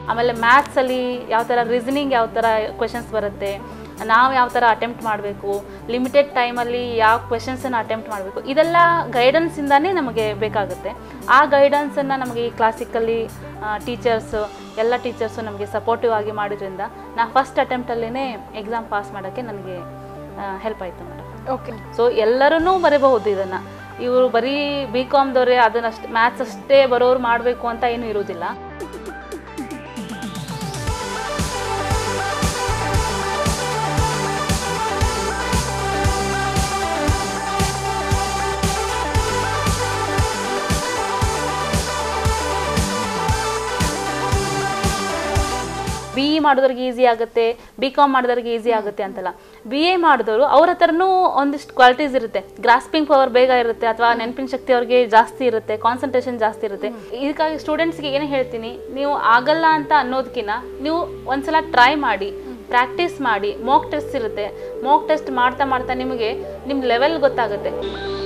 ಆಮೇಲೆ ಮ್ಯಾಥ್ಸಲ್ಲಿ ಯಾವ ಥರ ರೀಸನಿಂಗ್ ಯಾವ ಥರ ಕ್ವೆಶನ್ಸ್ ಬರುತ್ತೆ ನಾವು ಯಾವ ಥರ ಅಟೆಂಪ್ಟ್ ಮಾಡಬೇಕು ಲಿಮಿಟೆಡ್ ಟೈಮಲ್ಲಿ ಯಾವ ಕ್ವೆಶನ್ಸನ್ನು ಅಟೆಂಪ್ಟ್ ಮಾಡಬೇಕು ಇದೆಲ್ಲ ಗೈಡೆನ್ಸಿಂದನೇ ನಮಗೆ ಬೇಕಾಗುತ್ತೆ ಆ ಗೈಡೆನ್ಸನ್ನು ನಮಗೆ ಈ ಕ್ಲಾಸಿಕಲ್ಲಿ ಟೀಚರ್ಸು ಎಲ್ಲ ಟೀಚರ್ಸು ನಮಗೆ ಸಪೋರ್ಟಿವ್ ಆಗಿ ಮಾಡಿದ್ರಿಂದ ನಾ ಫಸ್ಟ್ ಅಟೆಂಪ್ಟಲ್ಲೇ ಎಕ್ಸಾಮ್ ಪಾಸ್ ಮಾಡೋಕ್ಕೆ ನನಗೆ ಹೆಲ್ಪ್ ಆಯಿತು ಮೇಡಮ್ ಓಕೆ ಸೊ ಎಲ್ಲರೂ ಬರೀಬಹುದು ಇದನ್ನು ಇವರು ಬರೀ ಬಿ ಕಾಮ್ದವ್ರೆ ಅದನ್ನಷ್ಟು ಮ್ಯಾಥ್ಸ್ ಅಷ್ಟೇ ಬರೋರು ಮಾಡಬೇಕು ಅಂತ ಏನೂ ಇರುವುದಿಲ್ಲ ಬಿ ಇ ಮಾಡಿದವ್ರಿಗೆ ಈಸಿ ಆಗುತ್ತೆ ಬಿ ಕಾಮ್ ಮಾಡಿದವ್ರಿಗೆ ಈಸಿ ಆಗುತ್ತೆ ಅಂತಲ್ಲ ಬಿ ಎ ಮಾಡಿದವರು ಅವ್ರ ಹತ್ರನೂ ಒಂದಿಷ್ಟು ಕ್ವಾಲಿಟೀಸ್ ಇರುತ್ತೆ ಗ್ರಾಸ್ಪಿಂಗ್ ಪವರ್ ಬೇಗ ಇರುತ್ತೆ ಅಥವಾ ನೆನಪಿನ ಶಕ್ತಿ ಅವ್ರಿಗೆ ಜಾಸ್ತಿ ಇರುತ್ತೆ ಕಾನ್ಸಂಟ್ರೇಷನ್ ಜಾಸ್ತಿ ಇರುತ್ತೆ ಇದಕ್ಕಾಗಿ ಸ್ಟೂಡೆಂಟ್ಸ್ಗೆ ಏನು ಹೇಳ್ತೀನಿ ನೀವು ಆಗಲ್ಲ ಅಂತ ಅನ್ನೋದಕ್ಕಿಂತ ನೀವು ಒಂದ್ಸಲ ಟ್ರೈ ಮಾಡಿ ಪ್ರಾಕ್ಟೀಸ್ ಮಾಡಿ ಮೋಕ್ ಟೆಸ್ಟ್ ಇರುತ್ತೆ ಮೋಕ್ ಟೆಸ್ಟ್ ಮಾಡ್ತಾ ಮಾಡ್ತಾ ನಿಮಗೆ ನಿಮ್ಮ ಲೆವೆಲ್ ಗೊತ್ತಾಗುತ್ತೆ